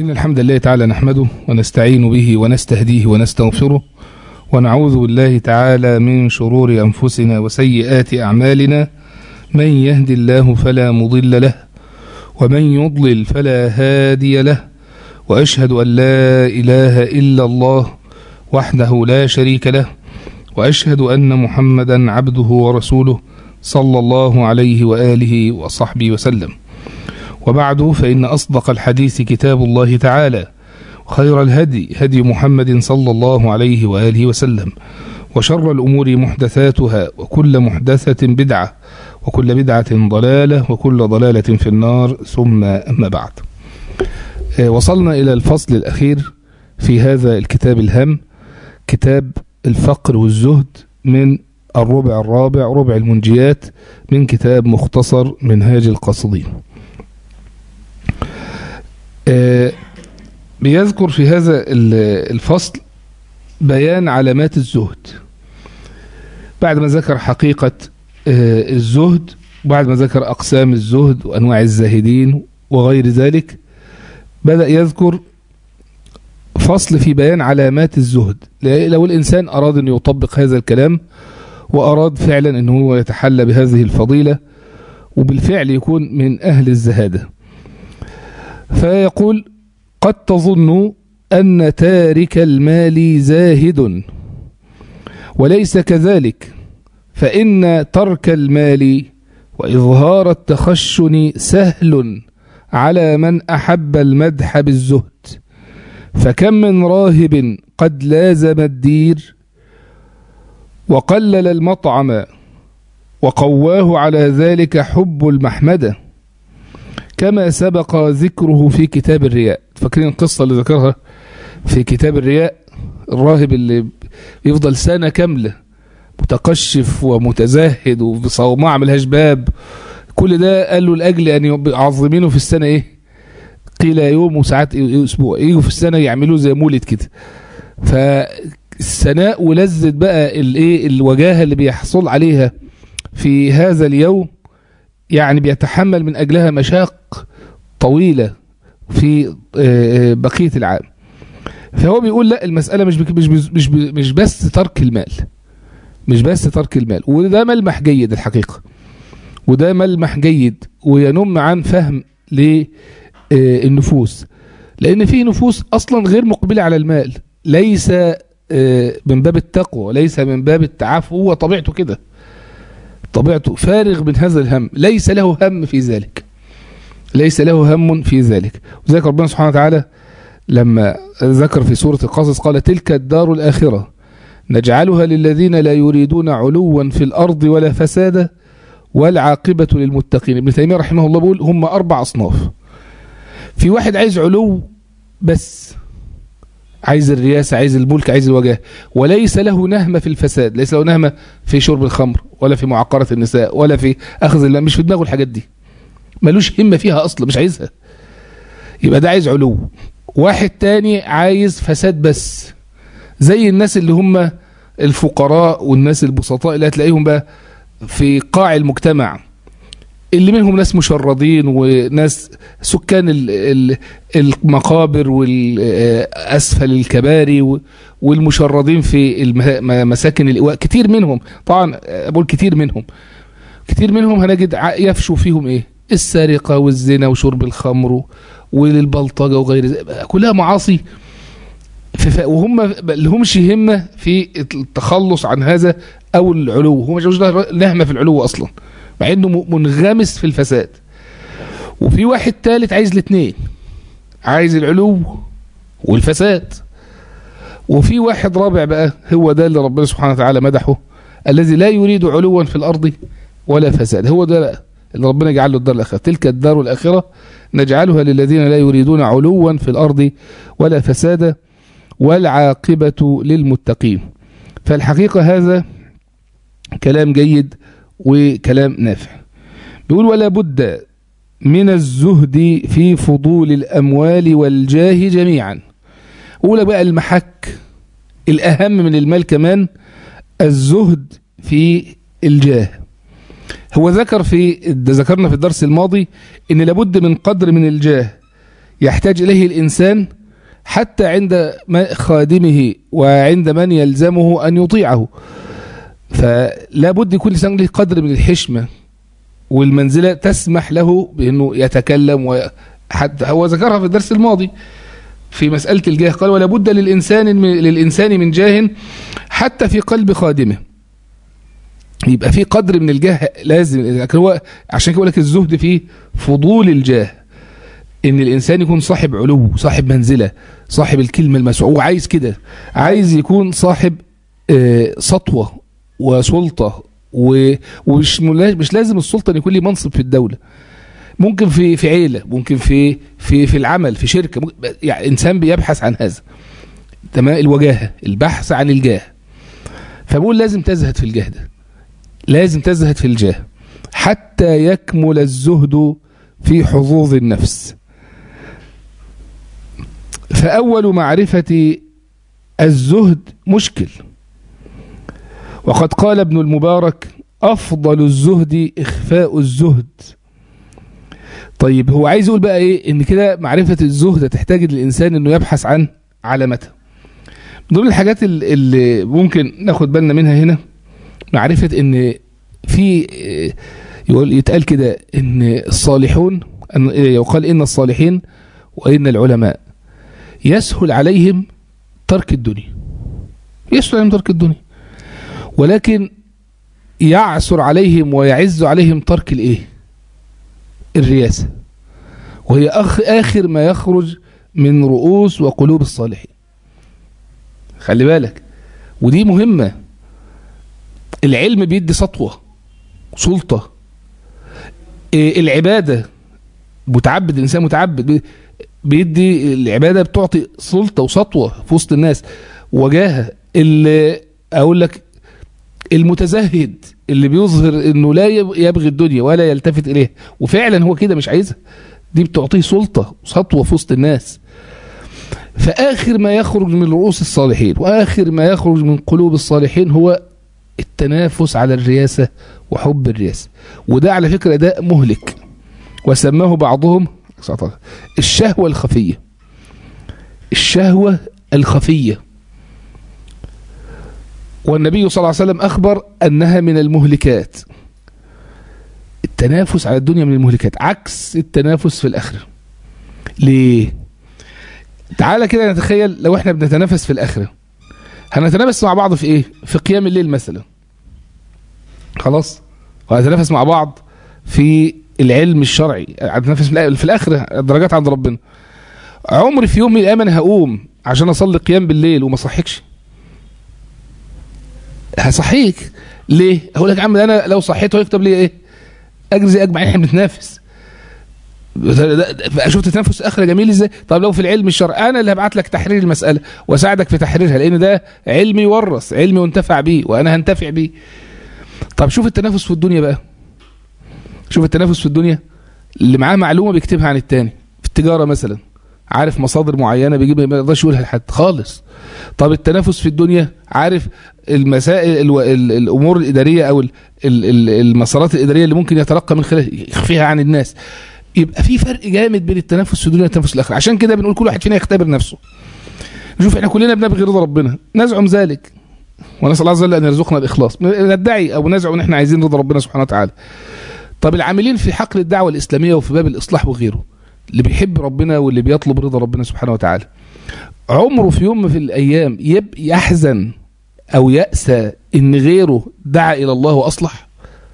إن الحمد لله تعالى نحمده ونستعين به ونستهديه ونستغفره ونعوذ بالله تعالى من شرور أنفسنا وسيئات أعمالنا من يهد الله فلا مضل له ومن يضلل فلا هادي له وأشهد أن لا إله إلا الله وحده لا شريك له وأشهد أن محمدا عبده ورسوله صلى الله عليه وآله وصحبه وسلم وبعد فإن أصدق الحديث كتاب الله تعالى وخير الهدي هدي محمد صلى الله عليه وآله وسلم وشر الأمور محدثاتها وكل محدثة بدعة وكل بدعة ضلالة وكل ضلالة في النار ثم أما بعد وصلنا إلى الفصل الأخير في هذا الكتاب الهام كتاب الفقر والزهد من الربع الرابع ربع المنجيات من كتاب مختصر منهاج القاصدين بيذكر في هذا الفصل بيان علامات الزهد بعد ما ذكر حقيقة الزهد بعد ما ذكر أقسام الزهد وأنواع الزاهدين وغير ذلك بدأ يذكر فصل في بيان علامات الزهد لو الإنسان أراد أن يطبق هذا الكلام وأراد فعلا أنه هو يتحلى بهذه الفضيلة وبالفعل يكون من أهل الزهادة فيقول قد تظن أن تارك المال زاهد وليس كذلك فإن ترك المال وإظهار التخشن سهل على من أحب المدح بالزهد فكم من راهب قد لازم الدير وقلل المطعم وقواه على ذلك حب المحمده كما سبق ذكره في كتاب الرياء فاكرين القصة اللي ذكرها في كتاب الرياء الراهب اللي يفضل سنة كاملة متقشف ومتزهد وصومعة ملهاش باب كل ده قال له لأجل أن يعظمينه في السنة إيه قيل يوم وساعات أسبوع يجوا في السنة يعملوه زي مولد كده فالسناء ولذة بقى الايه الوجاهة اللي بيحصل عليها في هذا اليوم يعني بيتحمل من أجلها مشاق طويلة في بقية العام فهو بيقول لا المسألة مش مش مش مش بس ترك المال مش بس ترك المال وده ملمح جيد الحقيقة وده ملمح جيد وينم عن فهم للنفوس لأن في نفوس أصلا غير مقبلة على المال ليس من باب التقوى ليس من باب التعافي هو طبيعته كده طبيعته فارغ من هذا الهم ليس له هم في ذلك ليس له هم في ذلك وذلك ربنا سبحانه وتعالى لما ذكر في سورة القصص قال تلك الدار الآخرة نجعلها للذين لا يريدون علوا في الأرض ولا فسادا والعاقبة للمتقين ابن تيمية رحمه الله بيقول هم أربع أصناف في واحد عايز علو بس عايز الرياسة عايز الملك عايز الوجاه وليس له نهمة في الفساد ليس له نهمة في شرب الخمر ولا في معقرة النساء ولا في أخذ المال مش في دماغه الحاجات دي ملوش همة فيها أصلا مش عايزها يبقى ده عايز علو واحد تاني عايز فساد بس زي الناس اللي هم الفقراء والناس البسطاء اللي هتلاقيهم بقى في قاع المجتمع اللي منهم ناس مشردين وناس سكان المقابر والأسفل الكباري والمشردين في مساكن الإيواء كتير منهم طبعا أقول كتير منهم كتير منهم هنجد يفشوا فيهم إيه السرقة والزنا وشرب الخمر والبلطجة وغير ذلك كلها معاصي وهم لهمش همة في التخلص عن هذا أو العلو هم مش نهمة في العلو أصلا مع انه منغمس في الفساد وفي واحد ثالث عايز الاثنين عايز العلو والفساد وفي واحد رابع بقى هو ده اللي ربنا سبحانه وتعالى مدحه الذي لا يريد علوا في الارض ولا فساد هو ده بقى اللي ربنا جعل له الدار الاخره تلك الدار الاخره نجعلها للذين لا يريدون علوا في الارض ولا فسادا والعاقبه للمتقين فالحقيقه هذا كلام جيد وكلام نافع بيقول ولا بد من الزهد في فضول الأموال والجاه جميعا أولى بقى المحك الأهم من المال كمان الزهد في الجاه هو ذكر في ذكرنا في الدرس الماضي ان لابد من قدر من الجاه يحتاج إليه الإنسان حتى عند خادمه وعند من يلزمه أن يطيعه فلا بد يكون الإنسان له قدر من الحشمة والمنزلة تسمح له بأنه يتكلم وحتى هو ذكرها في الدرس الماضي في مسألة الجاه قال ولا بد للإنسان من للإنسان من جاه حتى في قلب خادمه يبقى في قدر من الجاه لازم لكن هو عشان كده بقول لك الزهد فيه فضول الجاه ان الانسان يكون صاحب علو صاحب منزله صاحب الكلمه المسعوه عايز كده عايز يكون صاحب آه سطوه وسلطه ومش مش لازم السلطه ان يكون لي منصب في الدوله ممكن في في عيله ممكن في في في العمل في شركه يعني انسان بيبحث عن هذا تمام الوجاهه البحث عن الجاه فبقول لازم تزهد في الجاه ده لازم تزهد في الجاه حتى يكمل الزهد في حظوظ النفس فأول معرفة الزهد مشكل وقد قال ابن المبارك أفضل الزهد إخفاء الزهد طيب هو عايز يقول بقى إيه إن كده معرفة الزهد تحتاج الإنسان إنه يبحث عن علامتها من ضمن الحاجات اللي ممكن ناخد بالنا منها هنا معرفة إن في يقول يتقال كده إن الصالحون يقال إن الصالحين وإن العلماء يسهل عليهم ترك الدنيا يسهل عليهم ترك الدنيا ولكن يعسر عليهم ويعز عليهم ترك الايه الرياسة وهي أخ آخر ما يخرج من رؤوس وقلوب الصالحين خلي بالك ودي مهمة العلم بيدي سطوة سلطة إيه العبادة متعبد الإنسان متعبد بيدي العبادة بتعطي سلطة وسطوة في وسط الناس وجاهة اللي أقول لك المتزهد اللي بيظهر انه لا يبغي الدنيا ولا يلتفت اليها وفعلا هو كده مش عايزها دي بتعطيه سلطة وسطوة في وسط الناس فآخر ما يخرج من رؤوس الصالحين وآخر ما يخرج من قلوب الصالحين هو التنافس على الرياسة وحب الرياسة وده على فكرة ده مهلك وسماه بعضهم الشهوة الخفية الشهوة الخفية والنبي صلى الله عليه وسلم أخبر أنها من المهلكات التنافس على الدنيا من المهلكات عكس التنافس في الآخرة ليه تعالى كده نتخيل لو احنا بنتنافس في الآخرة هنتنافس مع بعض في ايه في قيام الليل مثلا خلاص وهنتنافس مع بعض في العلم الشرعي هنتنافس في الآخرة الدرجات عند ربنا عمري في يوم من الأيام أنا هقوم عشان أصلي قيام بالليل وما صحيكش هصحيك ليه اقول لك يا عم انا لو صحيت هيكتب لي ايه اجري اجمع احنا بنتنافس شفت تنافس اخر جميل ازاي طب لو في العلم الشرعي انا اللي هبعت لك تحرير المساله واساعدك في تحريرها لان ده علمي يورث علمي ينتفع بيه وانا هنتفع بيه طب شوف التنافس في الدنيا بقى شوف التنافس في الدنيا اللي معاه معلومه بيكتبها عن التاني في التجاره مثلا عارف مصادر معينه بيجيب ما يقدرش يقولها لحد خالص طب التنافس في الدنيا عارف المسائل ال ال الامور الاداريه او ال ال المسارات الاداريه اللي ممكن يتلقى من خلالها يخفيها عن الناس يبقى في فرق جامد بين التنافس في الدنيا والتنافس في الاخره عشان كده بنقول كل واحد فينا يختبر نفسه نشوف احنا كلنا بنبغي رضا ربنا نزعم ذلك ونسال الله عز وجل ان يرزقنا الاخلاص ندعي او نزعم ان احنا عايزين رضا ربنا سبحانه وتعالى طب العاملين في حقل الدعوه الاسلاميه وفي باب الاصلاح وغيره اللي بيحب ربنا واللي بيطلب رضا ربنا سبحانه وتعالى عمره في يوم في الايام يب يحزن او يأسى ان غيره دعا الى الله واصلح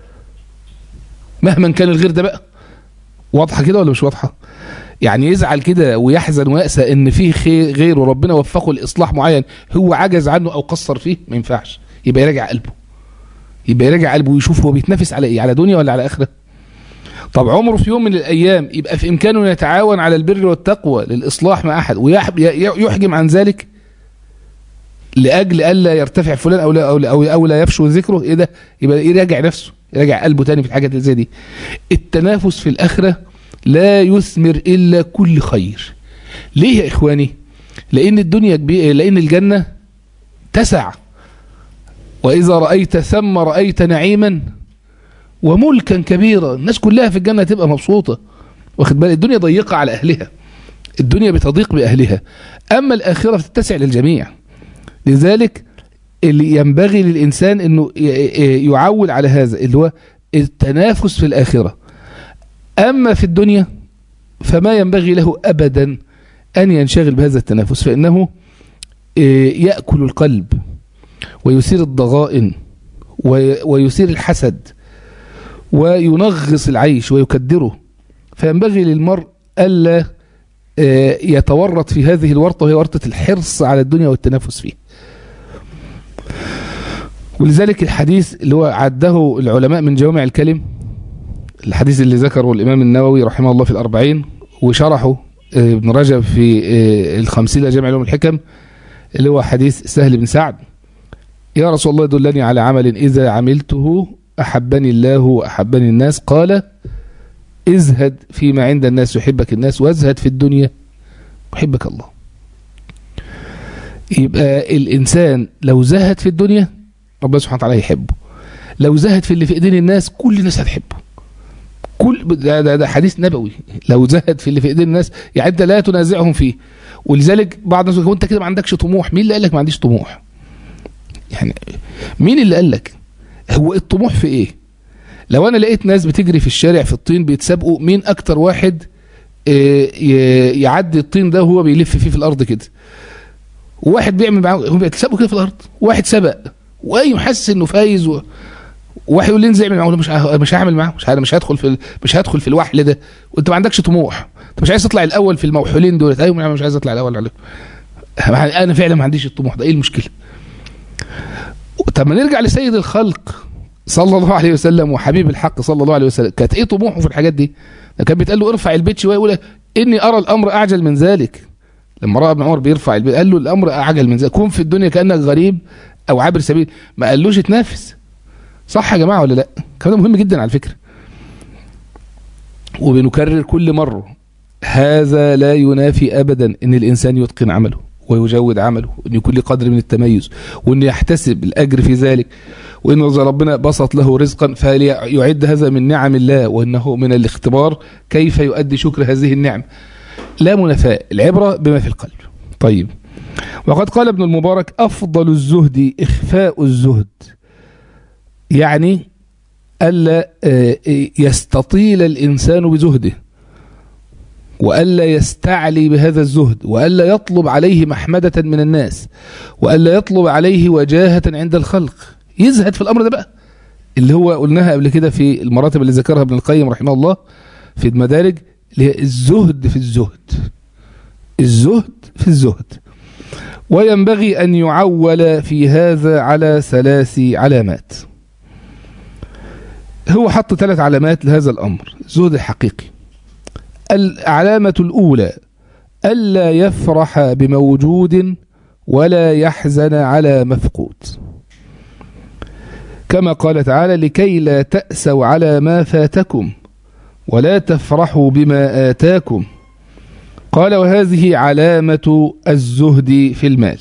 مهما كان الغير ده بقى واضحه كده ولا مش واضحه يعني يزعل كده ويحزن ويأسى ان في خير غيره ربنا وفقه لاصلاح معين هو عجز عنه او قصر فيه ما ينفعش يبقى يراجع قلبه يبقى يراجع قلبه ويشوف هو بيتنافس على ايه على دنيا ولا على اخره طب عمره في يوم من الايام يبقى في امكانه يتعاون على البر والتقوى للاصلاح مع احد ويحجم عن ذلك لاجل الا يرتفع فلان او لا او لا, أو, أو لا يفشو ذكره ايه ده يبقى يراجع نفسه يراجع قلبه تاني في الحاجات اللي زي دي التنافس في الاخره لا يثمر الا كل خير ليه يا اخواني لان الدنيا كبيرة لان الجنه تسع واذا رايت ثم رايت نعيما وملكا كبيرا الناس كلها في الجنه تبقى مبسوطه واخد بالك الدنيا ضيقه على اهلها الدنيا بتضيق بأهلها أما الآخرة فتتسع للجميع لذلك اللي ينبغي للإنسان أنه يعول على هذا اللي هو التنافس في الآخرة أما في الدنيا فما ينبغي له أبدا أن ينشغل بهذا التنافس فإنه يأكل القلب ويثير الضغائن ويثير الحسد وينغص العيش ويكدره فينبغي للمرء ألا يتورط في هذه الورطة وهي ورطة الحرص على الدنيا والتنافس فيه ولذلك الحديث اللي هو عده العلماء من جوامع الكلم الحديث اللي ذكره الإمام النووي رحمه الله في الأربعين وشرحه ابن رجب في الخمسين جامع العلوم الحكم اللي هو حديث سهل بن سعد يا رسول الله دلني على عمل إذا عملته أحبني الله وأحبني الناس قال ازهد فيما عند الناس يحبك الناس وازهد في الدنيا يحبك الله يبقى الإنسان لو زهد في الدنيا ربنا سبحانه وتعالى يحبه لو زهد في اللي في ايدين الناس كل الناس هتحبه كل ده, ده, ده حديث نبوي لو زهد في اللي في ايدين الناس يعني انت لا تنازعهم فيه ولذلك بعض الناس يقول انت كده ما عندكش طموح مين اللي قال لك ما عنديش طموح يعني مين اللي قال لك هو الطموح في ايه لو انا لقيت ناس بتجري في الشارع في الطين بيتسابقوا مين اكتر واحد يعدي الطين ده وهو بيلف فيه في الارض كده وواحد بيعمل معاه هم بيتسابقوا كده في الارض واحد سبق واي محسس انه فايز و... واحد يقول لي انزل اعمل معاه مش مش هعمل معاه مش مش هدخل في مش هدخل في الوحل ده وانت ما عندكش طموح انت مش عايز تطلع الاول في الموحولين دول ايوه مش عايز اطلع الاول عليهم انا فعلا ما عنديش الطموح ده ايه المشكله طب ما نرجع لسيد الخلق صلى الله عليه وسلم وحبيب الحق صلى الله عليه وسلم كانت ايه طموحه في الحاجات دي كان بيتقال له ارفع البيت شويه يقول اني ارى الامر اعجل من ذلك لما راى ابن عمر بيرفع البيت قال له الامر اعجل من ذلك كن في الدنيا كانك غريب او عابر سبيل ما قالوش اتنافس صح يا جماعه ولا لا الكلام ده مهم جدا على فكره وبنكرر كل مره هذا لا ينافي ابدا ان الانسان يتقن عمله ويجود عمله وان يكون له قدر من التميز وان يحتسب الاجر في ذلك وان ربنا بسط له رزقا فليعد هذا من نعم الله وانه من الاختبار كيف يؤدي شكر هذه النعم لا منافاة العبرة بما في القلب طيب وقد قال ابن المبارك أفضل الزهد إخفاء الزهد يعني ألا يستطيل الإنسان بزهده وألا يستعلي بهذا الزهد وألا يطلب عليه محمدة من الناس وألا يطلب عليه وجاهة عند الخلق يزهد في الأمر ده بقى اللي هو قلناها قبل كده في المراتب اللي ذكرها ابن القيم رحمه الله في المدارج اللي هي الزهد في الزهد الزهد في الزهد وينبغي أن يعول في هذا على ثلاث علامات هو حط ثلاث علامات لهذا الأمر الزهد الحقيقي العلامة الأولى ألا يفرح بموجود ولا يحزن على مفقود كما قال تعالى لكي لا تأسوا على ما فاتكم ولا تفرحوا بما آتاكم قال وهذه علامة الزهد في المال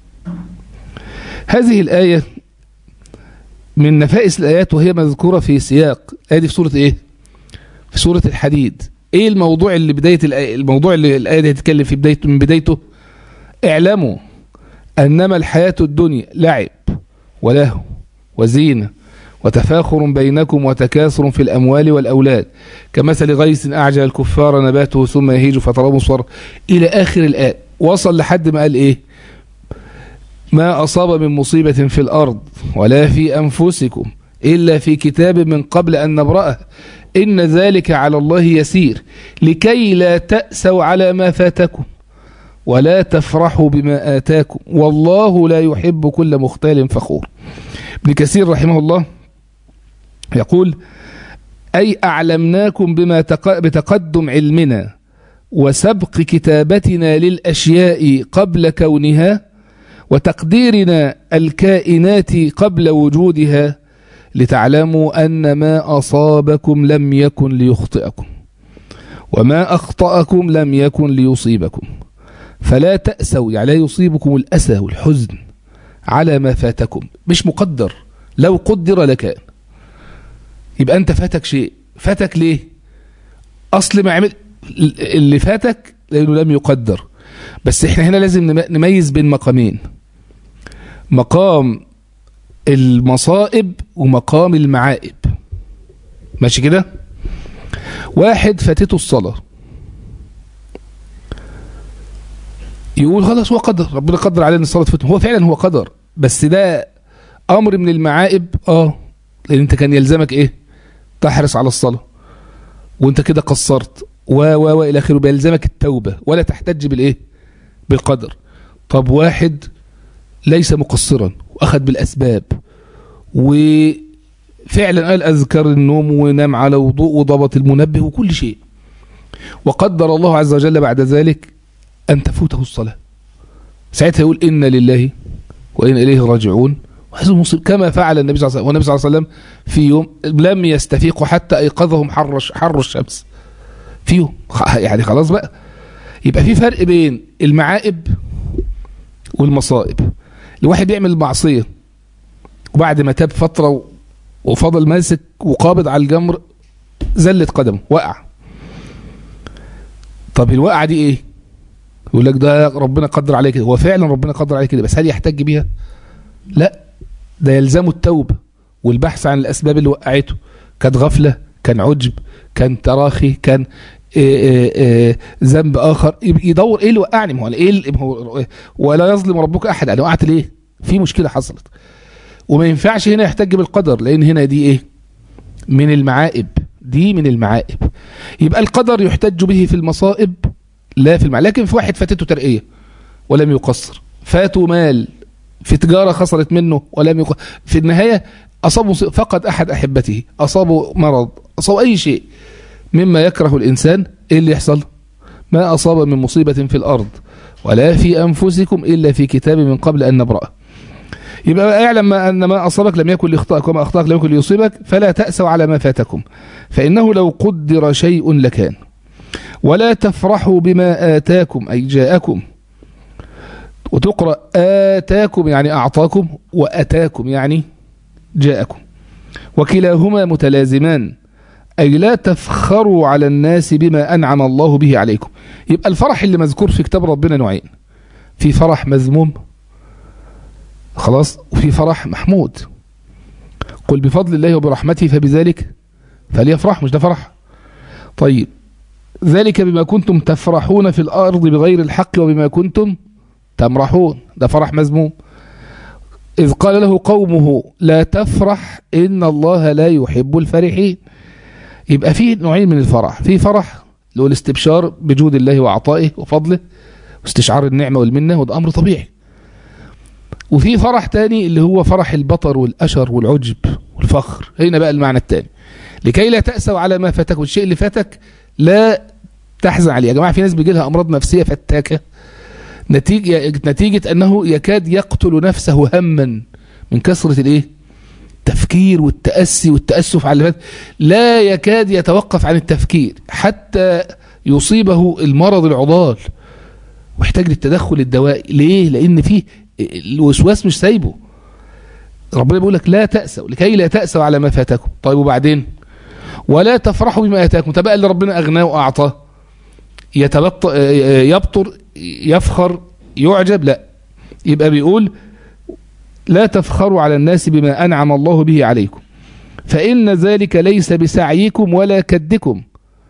هذه الآية من نفائس الآيات وهي مذكورة في سياق آية في سورة إيه في سورة الحديد إيه الموضوع اللي بداية الآية الموضوع اللي الآية دي هتتكلم في بدايته من بدايته اعلموا أنما الحياة الدنيا لعب ولهو وزينة وتفاخر بينكم وتكاثر في الأموال والأولاد كمثل غيث أعجل الكفار نباته ثم يهيج فتراه مصفر إلى آخر الآية وصل لحد ما قال إيه ما أصاب من مصيبة في الأرض ولا في أنفسكم إلا في كتاب من قبل أن نبرأه إن ذلك على الله يسير لكي لا تأسوا على ما فاتكم ولا تفرحوا بما آتاكم والله لا يحب كل مختال فخور ابن كثير رحمه الله يقول أي أعلمناكم بما بتقدم علمنا وسبق كتابتنا للأشياء قبل كونها وتقديرنا الكائنات قبل وجودها لتعلموا أن ما أصابكم لم يكن ليخطئكم وما أخطأكم لم يكن ليصيبكم فلا تأسوا يعني لا يصيبكم الأسى والحزن على ما فاتكم مش مقدر لو قدر لكان يبقى أنت فاتك شيء فاتك ليه أصل ما عمل اللي فاتك لأنه لم يقدر بس احنا هنا لازم نم- نميز بين مقامين مقام المصائب ومقام المعائب ماشي كده واحد فاتته الصلاة يقول خلاص هو قدر ربنا قدر علينا الصلاة تفوت هو فعلا هو قدر بس ده أمر من المعائب اه لأن أنت كان يلزمك إيه تحرص على الصلاة وأنت كده قصرت و و و إلى آخره بيلزمك التوبة ولا تحتج بالإيه بالقدر طب واحد ليس مقصرا وأخذ بالأسباب وفعلا قال أذكر النوم ونام على وضوء وضبط المنبه وكل شيء وقدر الله عز وجل بعد ذلك أن تفوته الصلاة ساعتها يقول إن لله وإن إليه راجعون وهذا مصيب كما فعل النبي صلى الله عليه وسلم والنبي صلى الله عليه وسلم في يوم لم يستفيقوا حتى أيقظهم حر حر الشمس في يوم خ- يعني خلاص بقى يبقى في فرق بين المعائب والمصائب الواحد يعمل معصية وبعد ما تاب فترة و- وفضل ماسك وقابض على الجمر زلت قدمه وقع طب الوقعة دي ايه يقول لك ده ربنا قدر عليه كده هو فعلا ربنا قدر عليه كده بس هل يحتج بيها لا ده يلزمه التوبة والبحث عن الأسباب اللي وقعته كانت غفلة كان عجب كان تراخي كان إيه إيه إيه ذنب آخر يب- يدور إيه اللي وقعني ما هو إيه اللي- ما هو ولا يظلم ربك أحد أنا وقعت ليه في مشكلة حصلت وما ينفعش هنا يحتج بالقدر لأن هنا دي إيه من المعائب دي من المعائب يبقى القدر يحتج به في المصائب لا في المعائب لكن في واحد فاتته ترقية ولم يقصر فاته مال في تجارة خسرت منه ولم يق... في النهاية أصابه مصيبة، فقد أحد أحبته أصابه مرض أصاب أي شيء مما يكره الإنسان إيه اللي يحصل ما أصاب من مصيبة في الأرض ولا في أنفسكم إلا في كتاب من قبل أن نبرأه يبقى اعلم ما أن ما أصابك لم يكن ليخطئك وما أخطأك لم يكن ليصيبك فلا تأسوا على ما فاتكم فإنه لو قدر شيء لكان ولا تفرحوا بما آتاكم أي جاءكم وتقرأ آتاكم يعني أعطاكم وأتاكم يعني جاءكم وكلاهما متلازمان أي لا تفخروا على الناس بما أنعم الله به عليكم يبقى الفرح اللي مذكور في كتاب ربنا نوعين في فرح مذموم خلاص وفي فرح محمود قل بفضل الله وبرحمته فبذلك فليفرح مش ده فرح طيب ذلك بما كنتم تفرحون في الأرض بغير الحق وبما كنتم تمرحون ده فرح مذموم إذ قال له قومه لا تفرح إن الله لا يحب الفرحين يبقى في نوعين من الفرح في فرح اللي هو الاستبشار بجود الله وعطائه وفضله واستشعار النعمة والمنة وده أمر طبيعي وفي فرح تاني اللي هو فرح البطر والأشر والعجب والفخر هنا بقى المعنى التاني لكي لا تأسوا على ما فاتك والشيء اللي فاتك لا تحزن عليه يا جماعة في ناس بيجي لها أمراض نفسية فتاكة نتيجة, نتيجة أنه يكاد يقتل نفسه هما من كثرة الإيه التفكير والتأسي والتأسف على اللي فات لا يكاد يتوقف عن التفكير حتى يصيبه المرض العضال ويحتاج للتدخل الدوائي ليه لأن فيه الوسواس مش سايبه ربنا بيقول لك لا تأسوا لكي لا تأسوا على ما فاتكم طيب وبعدين ولا تفرحوا بما آتاكم طب بقى اللي ربنا أغناه وأعطاه يتبط يبطر يفخر يعجب لا يبقى بيقول لا تفخروا على الناس بما أنعم الله به عليكم فإن ذلك ليس بسعيكم ولا كدكم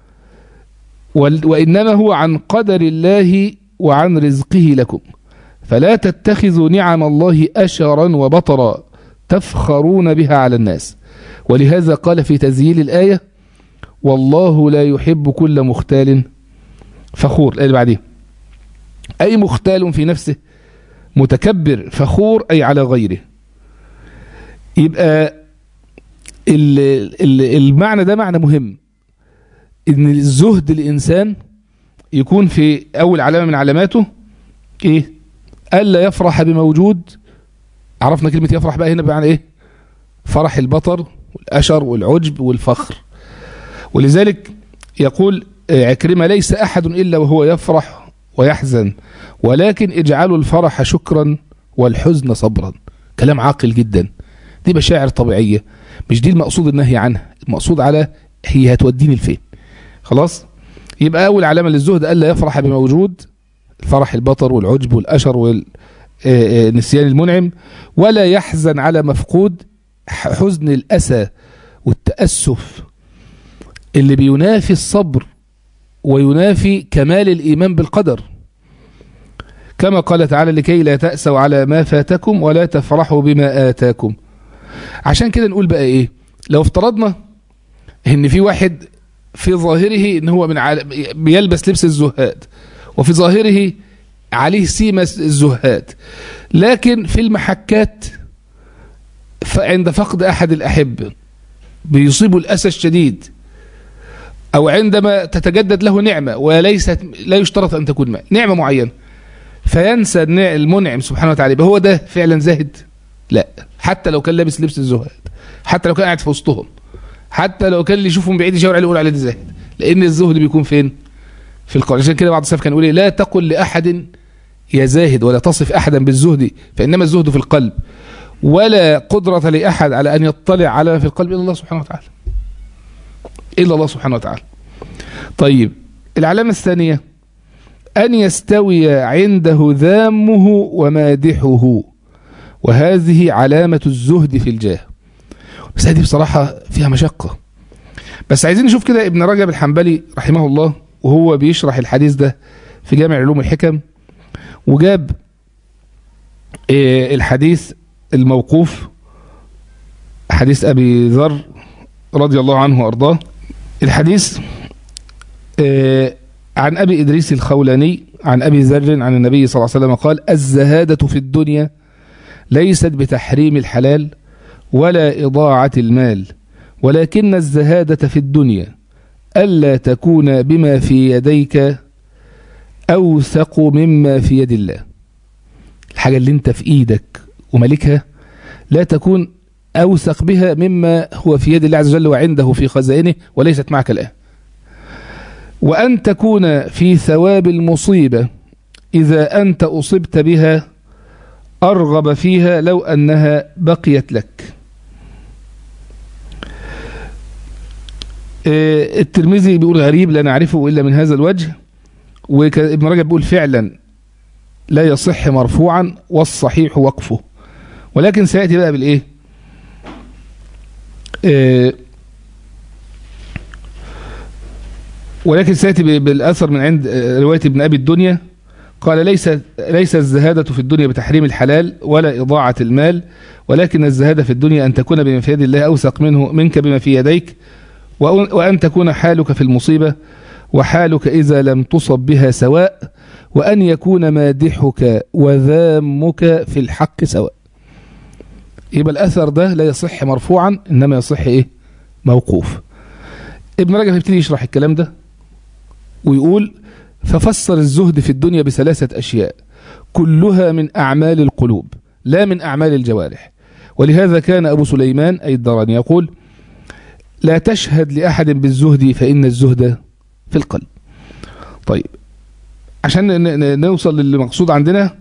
وإنما هو عن قدر الله وعن رزقه لكم فلا تتخذوا نعم الله أشرا وبطرا تفخرون بها على الناس ولهذا قال في تزييل الآية والله لا يحب كل مختال فخور الآية اللي بعدين أي مختال في نفسه متكبر فخور أي على غيره يبقى المعنى ده معنى مهم ان الزهد الإنسان يكون في أول علامة من علاماته إيه ألا يفرح بموجود عرفنا كلمة يفرح بقى هنا بمعنى إيه فرح البطر والأشر والعجب والفخر ولذلك يقول عكرمة ليس أحد إلا وهو يفرح ويحزن ولكن اجعلوا الفرح شكرا والحزن صبرا كلام عاقل جدا دي مشاعر طبيعية مش دي المقصود النهي عنها المقصود على هي هتوديني لفين خلاص يبقى أول علامة للزهد ألا يفرح بموجود الفرح البطر والعجب والأشر والنسيان المنعم ولا يحزن على مفقود حزن الأسى والتأسف اللي بينافي الصبر وينافي كمال الإيمان بالقدر كما قال تعالى لكي لا تأسوا على ما فاتكم ولا تفرحوا بما آتاكم عشان كده نقول بقى إيه لو افترضنا إن في واحد في ظاهره إن هو من عال... بيلبس لبس الزهاد وفي ظاهره عليه سيمة الزهاد لكن في المحكات عند فقد أحد الأحب بيصيب الأسى الشديد أو عندما تتجدد له نعمة وليست لا يشترط أن تكون ما. نعمة معينة فينسى المنعم سبحانه وتعالى هو ده فعلا زاهد لا حتى لو كان لابس لبس الزهاد حتى لو كان قاعد في وسطهم حتى لو كان اللي يشوفهم بعيد يشاور عليه يقول عليه ده زاهد لأن الزهد بيكون فين في القول عشان كده بعض السلف كان يقول لا تقل لأحد يا زاهد ولا تصف أحدا بالزهد فإنما الزهد في القلب ولا قدرة لأحد على أن يطلع على ما في القلب إلا الله سبحانه وتعالى إلا الله سبحانه وتعالى طيب العلامة الثانية أن يستوي عنده ذامه ومادحه وهذه علامة الزهد في الجاه بس هذه بصراحة فيها مشقة بس عايزين نشوف كده ابن رجب الحنبلي رحمه الله وهو بيشرح الحديث ده في جامع علوم الحكم وجاب الحديث الموقوف حديث أبي ذر رضي الله عنه وأرضاه الحديث عن أبي إدريس الخولاني عن أبي ذر عن النبي صلى الله عليه وسلم قال الزهادة في الدنيا ليست بتحريم الحلال ولا إضاعة المال ولكن الزهادة في الدنيا ألا تكون بما في يديك أوثق مما في يد الله الحاجة اللي انت في ايدك وملكها لا تكون أوثق بها مما هو في يد الله عز وجل وعنده في خزائنه وليست معك الآن وأن تكون في ثواب المصيبة إذا أنت أصبت بها أرغب فيها لو أنها بقيت لك الترمذي بيقول غريب لا نعرفه إلا من هذا الوجه وابن رجب بيقول فعلا لا يصح مرفوعا والصحيح وقفه ولكن سيأتي بقى بالإيه آه ولكن سيأتي بالأثر من عند رواية ابن أبي الدنيا قال ليس ليس الزهادة في الدنيا بتحريم الحلال ولا إضاعة المال ولكن الزهادة في الدنيا أن تكون بما في يد الله أوثق منه منك بما في يديك وأن تكون حالك في المصيبة وحالك إذا لم تصب بها سواء وأن يكون مادحك وذامك في الحق سواء يبقى الأثر ده لا يصح مرفوعا إنما يصح إيه موقوف ابن رجب يبتدي يشرح الكلام ده ويقول ففسر الزهد في الدنيا بثلاثة أشياء كلها من أعمال القلوب لا من أعمال الجوارح ولهذا كان أبو سليمان أي الدراني يقول لا تشهد لأحد بالزهد فإن الزهد في القلب طيب عشان نوصل للمقصود عندنا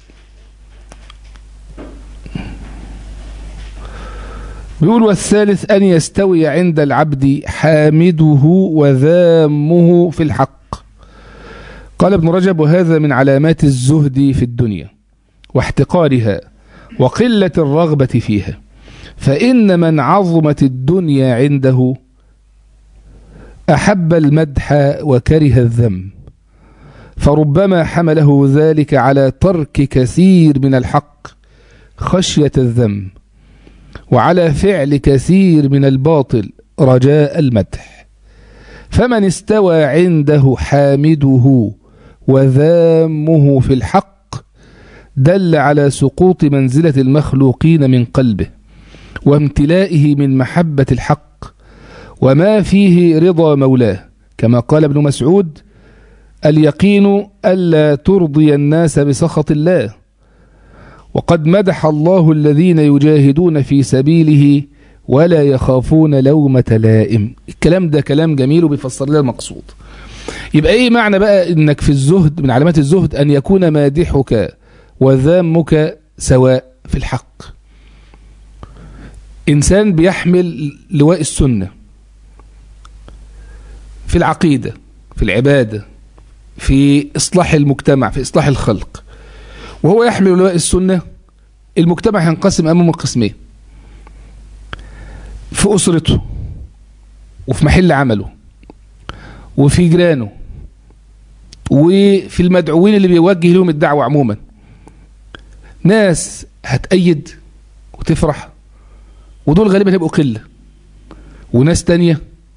بيقول والثالث أن يستوي عند العبد حامده وذامه في الحق قال ابن رجب وهذا من علامات الزهد في الدنيا واحتقارها وقلة الرغبة فيها فإن من عظمت الدنيا عنده أحب المدح وكره الذم فربما حمله ذلك على ترك كثير من الحق خشية الذم وعلى فعل كثير من الباطل رجاء المدح فمن استوى عنده حامده وذامه في الحق دل على سقوط منزلة المخلوقين من قلبه وامتلائه من محبة الحق وما فيه رضا مولاه كما قال ابن مسعود اليقين ألا ترضي الناس بسخط الله وقد مدح الله الذين يجاهدون في سبيله ولا يخافون لومة لائم الكلام ده كلام جميل وبيفسر لنا المقصود يبقى ايه معنى بقى انك في الزهد من علامات الزهد ان يكون مادحك وذامك سواء في الحق انسان بيحمل لواء السنة في العقيدة في في العبادة في إصلاح المجتمع في إصلاح الخلق وهو يحمل لواء السنة المجتمع هينقسم أمامه قسمين في أسرته وفي محل عمله وفي جيرانه وفي المدعوين اللي بيوجه لهم الدعوة عموما ناس هتأيد وتفرح ودول غالبا هيبقوا قلة وناس تانية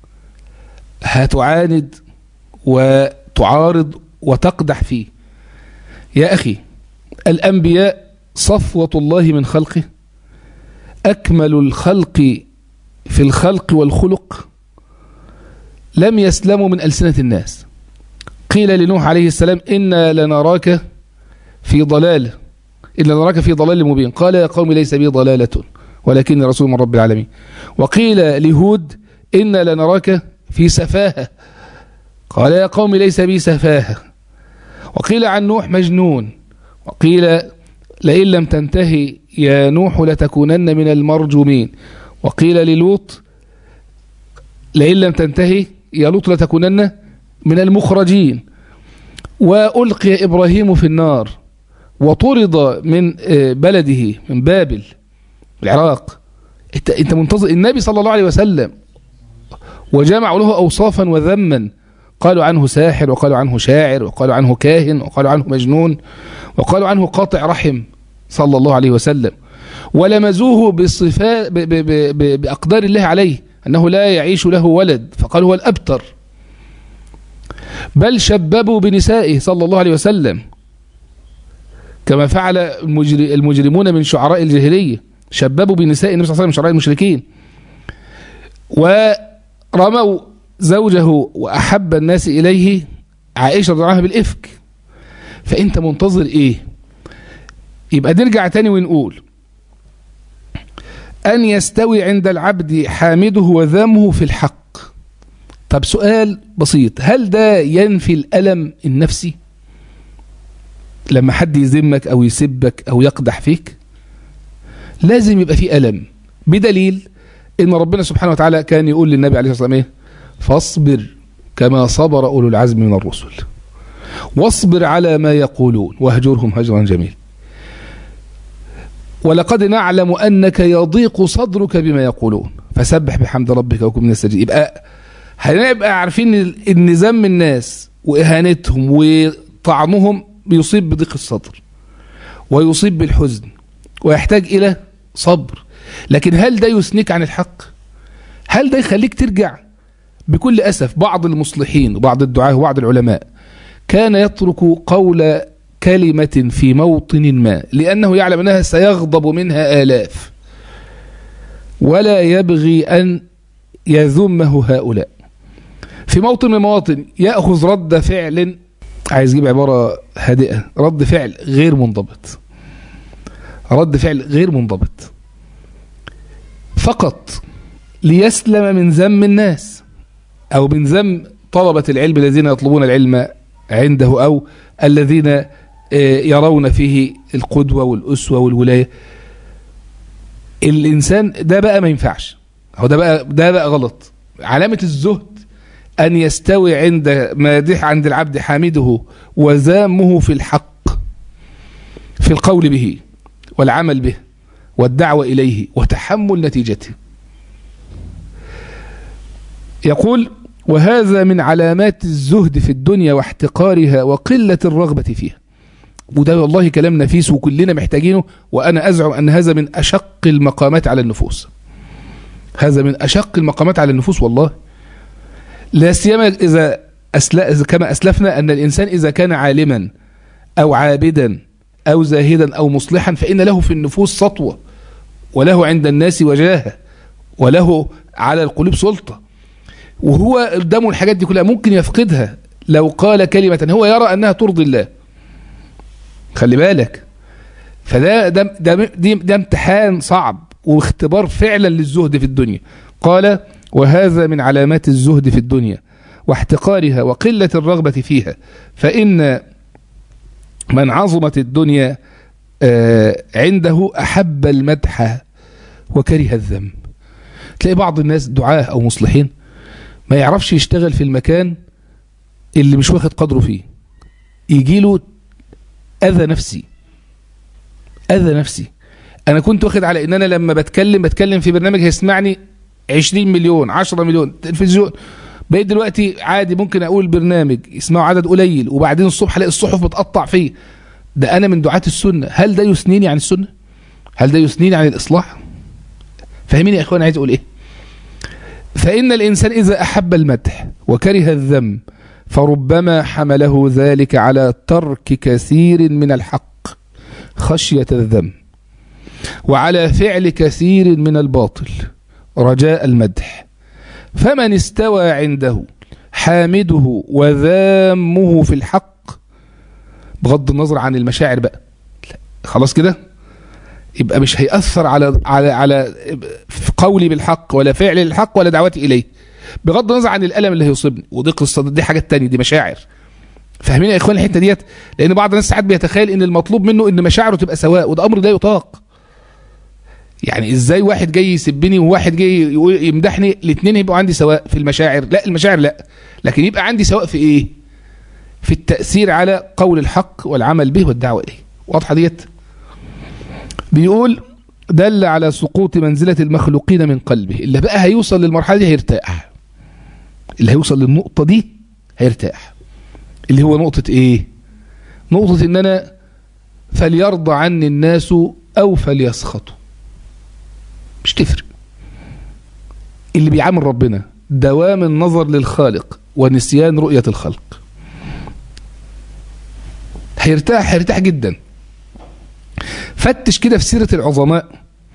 هتعاند وتعارض وتقدح فيه يا أخي الأنبياء صفوة الله من خلقه أكمل الخلق في الخلق والخلق لم يسلموا من ألسنة الناس قيل لنوح عليه السلام إنا لنراك في ضلال إلا نراك في ضلال مبين قال يا قوم ليس بي ضلالة ولكن رسول من رب العالمين وقيل لهود إنا لنراك في سفاهة قال يا قوم ليس بي سفاهة وقيل عن نوح مجنون وقيل لئن لم تنتهي يا نوح لتكونن من المرجومين وقيل للوط لئن لم تنتهي يا لوط لتكونن من المخرجين وألقي إبراهيم في النار وطرد من بلده من بابل العراق انت انت منتظر النبي صلى الله عليه وسلم وجمعوا له اوصافا وذما قالوا عنه ساحر وقالوا عنه شاعر وقالوا عنه كاهن وقالوا عنه مجنون وقالوا عنه قاطع رحم صلى الله عليه وسلم ولمزوه بصفات باقدار الله عليه انه لا يعيش له ولد فقالوا هو الابتر بل شببوا بنسائه صلى الله عليه وسلم كما فعل المجرمون من شعراء الجاهليه شببوا بنساء النبي صلى الله عليه وسلم من شعراء المشركين ورموا زوجه وأحب الناس إليه عائشة رضي الله عنها بالإفك فأنت منتظر إيه يبقى نرجع تاني ونقول أن يستوي عند العبد حامده وذمه في الحق طب سؤال بسيط هل ده ينفي الألم النفسي لما حد يذمك أو يسبك أو يقدح فيك لازم يبقى في ألم بدليل إن ربنا سبحانه وتعالى كان يقول للنبي عليه الصلاة والسلام إيه فاصبر كما صبر أولو العزم من الرسل واصبر على ما يقولون واهجرهم هجرا جميل ولقد نعلم أنك يضيق صدرك بما يقولون فسبح بحمد ربك وكن من الساجدين يبقى هنبقى عارفين ان ذم الناس واهانتهم وطعمهم بيصيب بضيق الصدر ويصيب بالحزن ويحتاج الى صبر لكن هل ده يثنيك عن الحق هل ده يخليك ترجع بكل أسف بعض المصلحين وبعض الدعاة وبعض العلماء كان يترك قول كلمة في موطن ما لأنه يعلم أنها سيغضب منها آلاف ولا يبغي أن يذمه هؤلاء في موطن من المواطن يأخذ رد فعل عايز يجيب عبارة هادئة رد فعل غير منضبط رد فعل غير منضبط فقط ليسلم من ذم الناس أو من ذم طلبة العلم الذين يطلبون العلم عنده أو الذين يرون فيه القدوة والأسوة والولاية الإنسان ده بقى ما ينفعش هو ده بقى ده بقى غلط علامة الزهد أن يستوي عند مادح عند العبد حامده وذامه في الحق في القول به والعمل به والدعوة إليه وتحمل نتيجته يقول وهذا من علامات الزهد في الدنيا واحتقارها وقلة الرغبة فيها وده والله كلام نفيس وكلنا محتاجينه وأنا أزعم أن هذا من أشق المقامات على النفوس هذا من أشق المقامات على النفوس والله لا سيما إذا أسل... كما أسلفنا أن الإنسان إذا كان عالما أو عابدا أو زاهدا أو مصلحا فإن له في النفوس سطوة وله عند الناس وجاهة وله على القلوب سلطة وهو قدامه الحاجات دي كلها ممكن يفقدها لو قال كلمة هو يرى أنها ترضي الله خلي بالك فده ده ده, ده, ده امتحان صعب واختبار فعلا للزهد في الدنيا قال وهذا من علامات الزهد في الدنيا واحتقارها وقلة الرغبة فيها فإن من عظمت الدنيا عنده أحب المدح وكره الذم تلاقي بعض الناس دعاة أو مصلحين ما يعرفش يشتغل في المكان اللي مش واخد قدره فيه يجي له اذى نفسي اذى نفسي انا كنت واخد على ان انا لما بتكلم بتكلم في برنامج هيسمعني 20 مليون 10 مليون تلفزيون بقيت دلوقتي عادي ممكن اقول برنامج يسمعه عدد قليل وبعدين الصبح الاقي الصحف بتقطع فيه ده انا من دعاة السنة هل ده يثنيني عن السنة هل ده يثنيني عن الاصلاح فاهمين يا اخوان عايز اقول ايه فان الانسان اذا احب المدح وكره الذم فربما حمله ذلك على ترك كثير من الحق خشية الذم وعلى فعل كثير من الباطل رجاء المدح فمن استوى عنده حامده وذامه في الحق بغض النظر عن المشاعر بقى خلاص كده يبقى مش هيأثر على على على قولي بالحق ولا فعلي للحق ولا دعوتي إليه بغض النظر عن الألم اللي هيصيبني وضيق الصدر دي حاجة تانية دي مشاعر فاهمين يا اخوان الحته ديت لان بعض الناس ساعات بيتخيل ان المطلوب منه ان مشاعره تبقى سواء وده امر لا يطاق يعني ازاي واحد جاي يسبني وواحد جاي يقول يمدحني الاثنين يبقوا عندي سواء في المشاعر لا المشاعر لا لكن يبقى عندي سواء في ايه في التاثير على قول الحق والعمل به والدعوه اليه واضحه ديت بيقول دل على سقوط منزله المخلوقين من قلبه اللي بقى هيوصل للمرحله دي هيرتاح اللي هيوصل للنقطه دي هيرتاح اللي هو نقطه ايه نقطه ان انا فليرضى عني الناس او فليسخطوا مش تفرق اللي بيعامل ربنا دوام النظر للخالق ونسيان رؤية الخلق هيرتاح هيرتاح جدا فتش كده في سيرة العظماء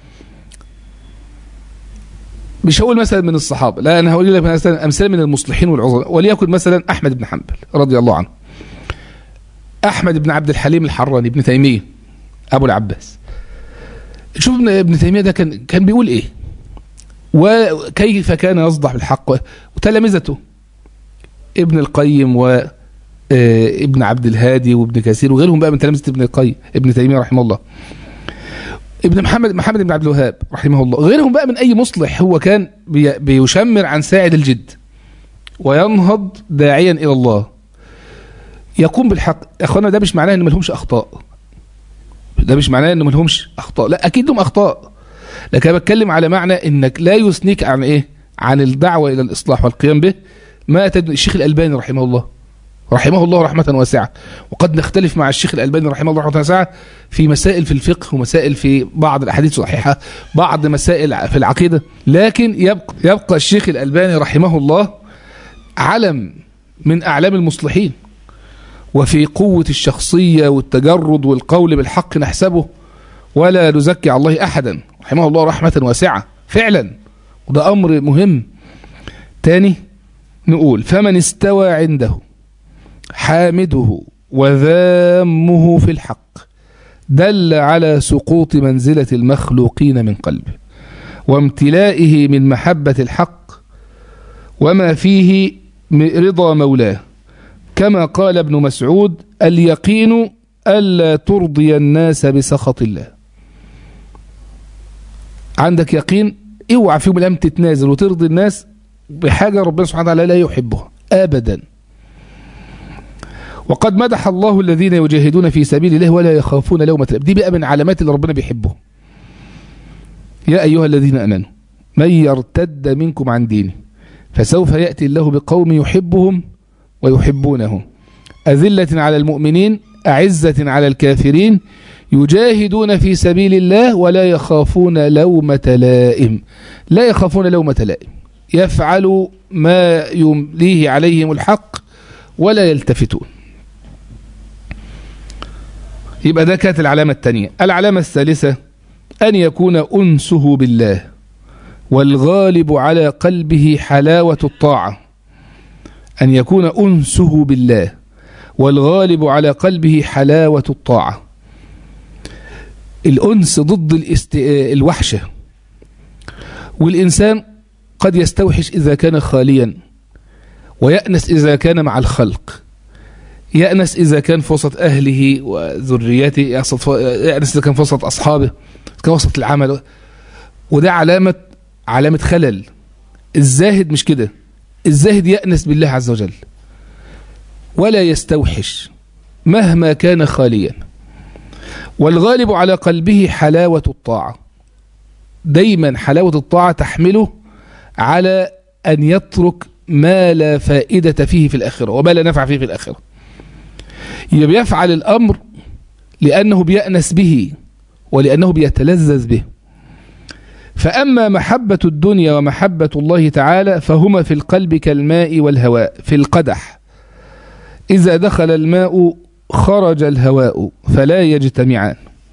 مش هقول مثلا من الصحابة لا أنا هقول لك مثلا أمثلة من المصلحين والعظماء وليكن مثلا أحمد بن حنبل رضي الله عنه أحمد بن عبد الحليم الحراني ابن تيمية أبو العباس شوف ابن تيمية ده كان كان بيقول ايه وكيف كان يصدح بالحق وتلامذته ابن القيم و ابن عبد الهادي وابن كثير وغيرهم بقى من تلامذة ابن القيم ابن تيمية رحمه الله ابن محمد محمد بن عبد الوهاب رحمه الله غيرهم بقى من اي مصلح هو كان بي بيشمر عن ساعد الجد وينهض داعيا الى الله يقوم بالحق يا اخوانا ده مش معناه ان ما لهمش اخطاء ده مش معناه ان ما لهمش اخطاء لا اكيد لهم اخطاء لكن انا بتكلم على معنى انك لا يثنيك عن ايه عن الدعوه الى الاصلاح والقيام به ما تد... الشيخ الالباني رحمه الله رحمه الله رحمه واسعه وقد نختلف مع الشيخ الالباني رحمه الله رحمه واسعه في مسائل في الفقه ومسائل في بعض الاحاديث الصحيحه بعض مسائل في العقيده لكن يبقى يبقى الشيخ الالباني رحمه الله علم من اعلام المصلحين وفي قوة الشخصية والتجرد والقول بالحق نحسبه ولا نزكي على الله أحدا رحمه الله رحمة واسعة فعلا وده أمر مهم تاني نقول فمن استوى عنده حامده وذامه في الحق دل على سقوط منزلة المخلوقين من قلبه وامتلائه من محبة الحق وما فيه رضا مولاه كما قال ابن مسعود اليقين ألا ترضي الناس بسخط الله عندك يقين اوعى في يوم الأيام تتنازل وترضي الناس بحاجة ربنا سبحانه وتعالى لا يحبها أبدا وقد مدح الله الذين يجاهدون في سبيل الله ولا يخافون لومة لائم دي بقى من علامات اللي ربنا بيحبه يا أيها الذين أمنوا من يرتد منكم عن دينه فسوف يأتي الله بقوم يحبهم ويحبونه أذلة على المؤمنين أعزة على الكافرين يجاهدون في سبيل الله ولا يخافون لومة لائم لا يخافون لومة لائم يفعل ما يمليه عليهم الحق ولا يلتفتون يبقى ده كانت العلامة الثانية العلامة الثالثة أن يكون أنسه بالله والغالب على قلبه حلاوة الطاعة أن يكون أنسه بالله والغالب على قلبه حلاوة الطاعة الأنس ضد الاست... الوحشة والإنسان قد يستوحش إذا كان خاليا ويأنس إذا كان مع الخلق يأنس إذا كان في وسط أهله وذريته يأنس إذا كان في وسط أصحابه كان وسط العمل وده علامة علامة خلل الزاهد مش كده الزاهد يأنس بالله عز وجل ولا يستوحش مهما كان خاليا والغالب على قلبه حلاوة الطاعة دايما حلاوة الطاعة تحمله على أن يترك ما لا فائدة فيه في الآخرة وما لا نفع فيه في الآخرة يفعل الأمر لأنه بيأنس به ولأنه بيتلذذ به فأما محبة الدنيا ومحبة الله تعالى فهما في القلب كالماء والهواء في القدح إذا دخل الماء خرج الهواء فلا يجتمعان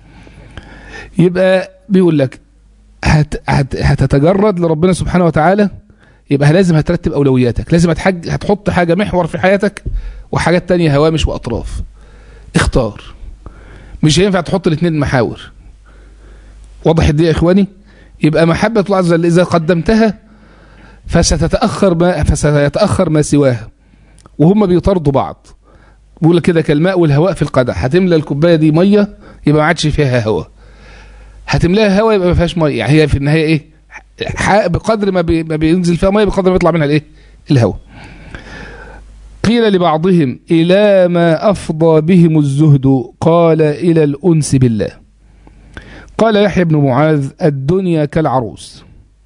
يبقى بيقول لك هت هت هتتجرد لربنا سبحانه وتعالى يبقى لازم هترتب أولوياتك لازم هتحج هتحط حاجة محور في حياتك وحاجات تانية هوامش وأطراف اختار مش هينفع تحط الاثنين محاور واضح دي يا إخواني يبقى محبة الله عز وجل إذا قدمتها فستتأخر ما فسيتأخر ما سواها وهم بيطاردوا بعض بيقول كده كالماء والهواء في القدح هتملى الكوبايه دي ميه يبقى ما عادش فيها هواء هتملاها هواء يبقى ما فيهاش ميه يعني هي في النهايه ايه بقدر ما, بي ما بينزل فيها ميه بقدر ما يطلع منها الايه الهواء قيل لبعضهم الى ما افضى بهم الزهد قال الى الانس بالله قال يحيى بن معاذ الدنيا كالعروس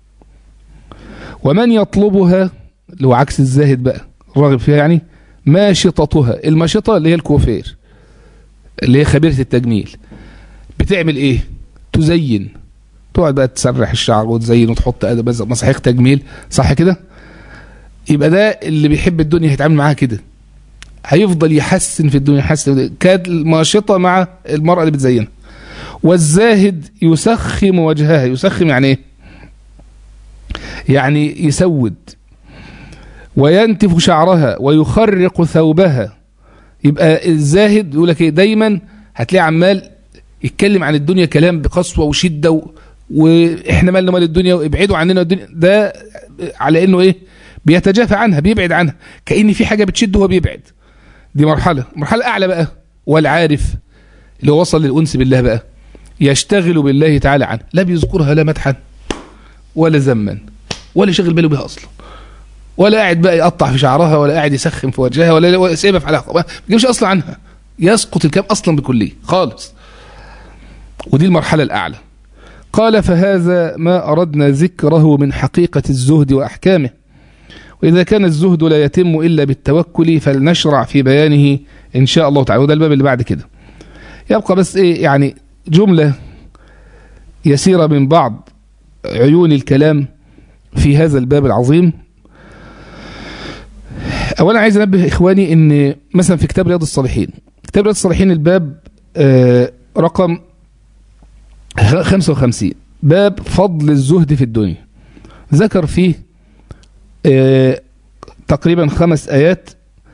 ومن يطلبها اللي هو عكس الزاهد بقى راغب فيها يعني ماشطتها الماشطة اللي هي الكوفير اللي هي خبيرة التجميل بتعمل ايه تزين تقعد بقى تسرح الشعر وتزين وتحط مصاحيق تجميل صح كده يبقى ده اللي بيحب الدنيا هيتعامل معاها كده هيفضل يحسن في الدنيا يحسن كاد الماشطة مع المرأة اللي بتزينها والزاهد يسخم وجهها يسخم يعني ايه يعني يسود وينتف شعرها ويخرق ثوبها يبقى الزاهد يقول لك ايه دايما هتلاقي عمال يتكلم عن الدنيا كلام بقسوه وشده و... واحنا مالنا مال الدنيا وابعدوا عننا الدنيا ده على انه ايه بيتجافى عنها بيبعد عنها كأن في حاجه بتشده وهو بيبعد دي مرحله مرحله اعلى بقى والعارف اللي هو وصل للانس بالله بقى يشتغل بالله تعالى عنه لا بيذكرها لا مدحا ولا ذما ولا شغل باله بها اصلا ولا قاعد بقى يقطع في شعرها ولا قاعد يسخن في وجهها ولا سيبها في علاقه ما بيجيبش اصلا عنها يسقط الكلام اصلا بكليه خالص ودي المرحله الاعلى قال فهذا ما اردنا ذكره من حقيقه الزهد واحكامه واذا كان الزهد لا يتم الا بالتوكل فلنشرع في بيانه ان شاء الله تعالى وده الباب اللي بعد كده يبقى بس ايه يعني جمله يسيره من بعض عيون الكلام في هذا الباب العظيم اولا عايز انبه اخواني ان مثلا في كتاب رياض الصالحين كتاب رياض الصالحين الباب آه رقم 55 باب فضل الزهد في الدنيا ذكر فيه آه تقريبا خمس ايات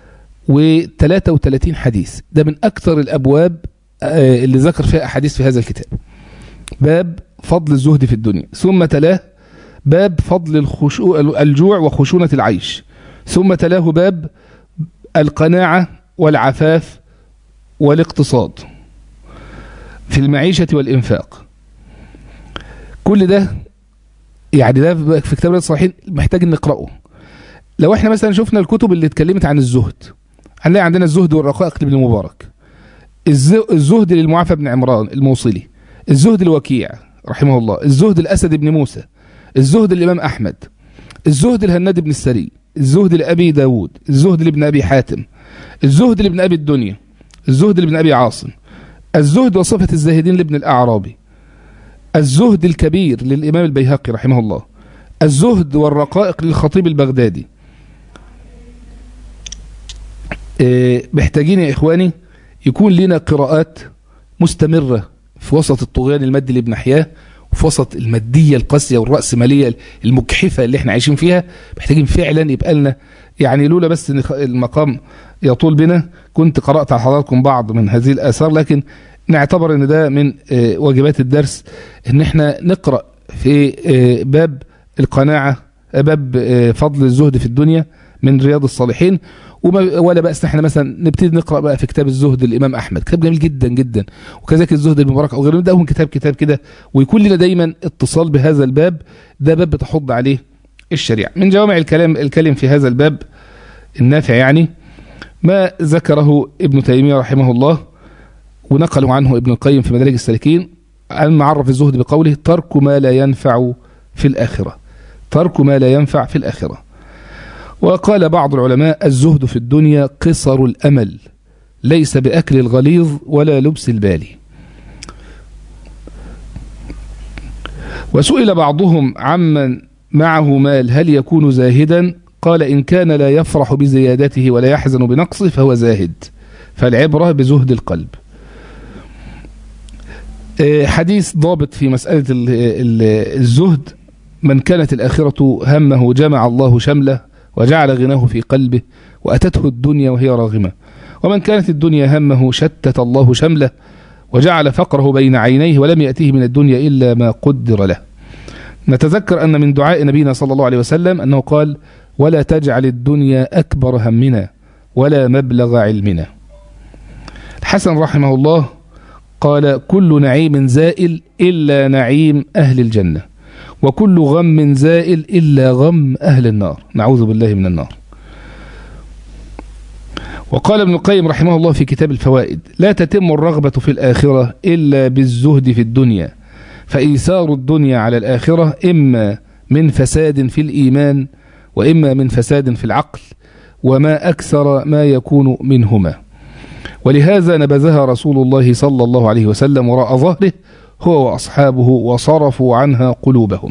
و33 حديث ده من اكثر الابواب آه اللي ذكر فيها احاديث في هذا الكتاب باب فضل الزهد في الدنيا ثم تلاه باب فضل الخشوع الجوع وخشونة العيش ثم تلاه باب القناعة والعفاف والاقتصاد في المعيشة والإنفاق كل ده يعني ده في كتاب الصحيحين محتاج نقرأه لو احنا مثلا شفنا الكتب اللي اتكلمت عن الزهد هنلاقي عندنا الزهد والرقائق لابن المبارك الزهد للمعافى بن عمران الموصلي الزهد الوكيع رحمه الله الزهد الأسد بن موسى الزهد الإمام أحمد الزهد الهناد بن السري الزهد لأبي داود الزهد لابن أبي حاتم الزهد لابن أبي الدنيا الزهد لابن أبي عاصم الزهد وصفة الزاهدين لابن الأعرابي الزهد الكبير للإمام البيهقي رحمه الله الزهد والرقائق للخطيب البغدادي اه محتاجين يا إخواني يكون لنا قراءات مستمرة في وسط الطغيان المادي اللي بنحياه وفي وسط المادية القاسية والرأسمالية المجحفة اللي احنا عايشين فيها محتاجين فعلا يبقى لنا يعني لولا بس ان المقام يطول بنا كنت قرأت على حضراتكم بعض من هذه الآثار لكن نعتبر ان ده من واجبات الدرس ان احنا نقرأ في باب القناعة باب فضل الزهد في الدنيا من رياض الصالحين وما ولا بأس احنا مثلا نبتدي نقرأ بقى في كتاب الزهد الإمام أحمد كتاب جميل جدا جدا وكذلك الزهد المبارك أو غيره ده من كتاب كتاب كده ويكون لنا دايما اتصال بهذا الباب ده باب بتحض عليه الشريعة من جوامع الكلام الكلم في هذا الباب النافع يعني ما ذكره ابن تيمية رحمه الله ونقله عنه ابن القيم في مدارج السالكين أن عرف الزهد بقوله ترك ما لا ينفع في الآخرة ترك ما لا ينفع في الآخرة وقال بعض العلماء الزهد في الدنيا قصر الأمل ليس بأكل الغليظ ولا لبس البالي وسئل بعضهم عمن معه مال هل يكون زاهدا قال إن كان لا يفرح بزيادته ولا يحزن بنقصه فهو زاهد فالعبرة بزهد القلب حديث ضابط في مسألة الزهد من كانت الآخرة همه جمع الله شمله وجعل غناه في قلبه وأتته الدنيا وهي راغمة ومن كانت الدنيا همه شتت الله شمله وجعل فقره بين عينيه ولم يأتيه من الدنيا إلا ما قدر له نتذكر أن من دعاء نبينا صلى الله عليه وسلم أنه قال ولا تجعل الدنيا أكبر همنا ولا مبلغ علمنا الحسن رحمه الله قال كل نعيم زائل إلا نعيم أهل الجنة وكل غم زائل إلا غم أهل النار نعوذ بالله من النار وقال ابن القيم رحمه الله في كتاب الفوائد لا تتم الرغبة في الآخرة إلا بالزهد في الدنيا فإيثار الدنيا على الآخرة إما من فساد في الإيمان وإما من فساد في العقل وما أكثر ما يكون منهما ولهذا نبذها رسول الله صلى الله عليه وسلم وراء ظهره هو وأصحابه وصرفوا عنها قلوبهم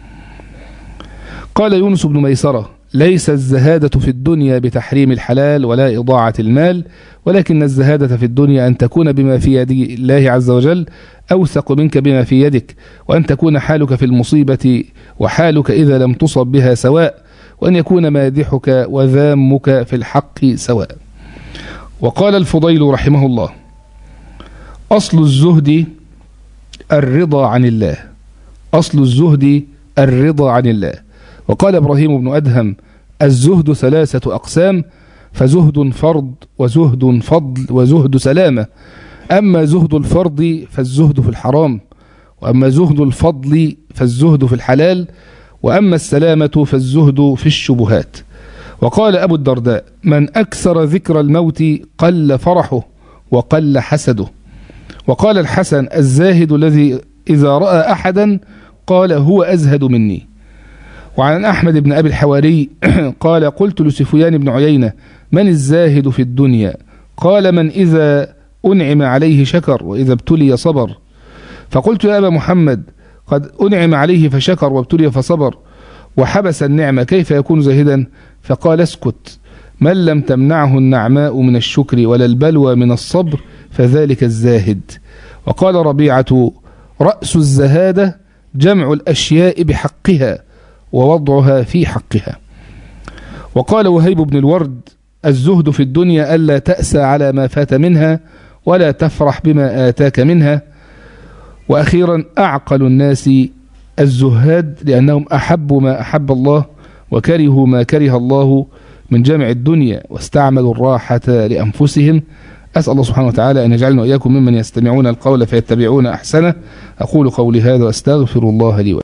قال يونس بن ميسرة ليس الزهادة في الدنيا بتحريم الحلال ولا إضاعة المال ولكن الزهادة في الدنيا أن تكون بما في يد الله عز وجل أوثق منك بما في يدك وأن تكون حالك في المصيبة وحالك إذا لم تصب بها سواء وأن يكون مادحك وذامك في الحق سواء وقال الفضيل رحمه الله أصل الزهد الرضا عن الله أصل الزهد الرضا عن الله وقال إبراهيم بن أدهم الزهد ثلاثة أقسام فزهد فرض وزهد فضل وزهد سلامة أما زهد الفرض فالزهد في الحرام وأما زهد الفضل فالزهد في الحلال وأما السلامة فالزهد في الشبهات وقال أبو الدرداء من أكثر ذكر الموت قل فرحه وقل حسده وقال الحسن الزاهد الذي إذا رأى أحدا قال هو أزهد مني وعن أحمد بن أبي الحواري قال قلت لسفيان بن عيينة من الزاهد في الدنيا قال من إذا أنعم عليه شكر وإذا ابتلي صبر فقلت يا أبا محمد قد أنعم عليه فشكر وابتلي فصبر وحبس النعمة كيف يكون زاهدا فقال اسكت من لم تمنعه النعماء من الشكر ولا البلوى من الصبر فذلك الزاهد وقال ربيعة رأس الزهادة جمع الأشياء بحقها ووضعها في حقها وقال وهيب بن الورد الزهد في الدنيا ألا تأسى على ما فات منها ولا تفرح بما آتاك منها وأخيرا أعقل الناس الزهاد لأنهم أحبوا ما أحب الله وكرهوا ما كره الله من جمع الدنيا واستعملوا الراحة لأنفسهم أسأل الله سبحانه وتعالى أن يجعلنا وإياكم ممن يستمعون القول فيتبعون أحسنه أقول قولي هذا وأستغفر الله لي